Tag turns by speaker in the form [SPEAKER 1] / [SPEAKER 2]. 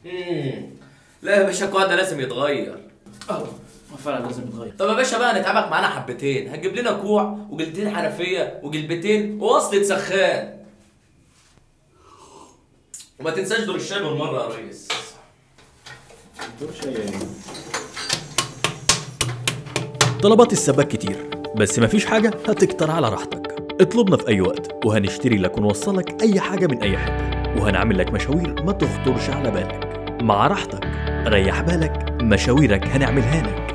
[SPEAKER 1] مم. لا يا باشا القاعده لازم يتغير
[SPEAKER 2] اه ما فعلا لازم يتغير
[SPEAKER 1] طب يا باشا بقى نتعبك معانا حبتين هتجيب لنا كوع وجلدتين حنفيه وجلبتين ووصلة سخان وما تنساش دور الشاي بالمره يا ريس
[SPEAKER 3] طلبات السباك كتير بس مفيش حاجة هتكتر على راحتك اطلبنا في أي وقت وهنشتري لك ونوصلك أي حاجة من أي حتة وهنعمل لك مشاوير ما تخطرش على بالك مع راحتك ريح بالك مشاويرك هنعملها لك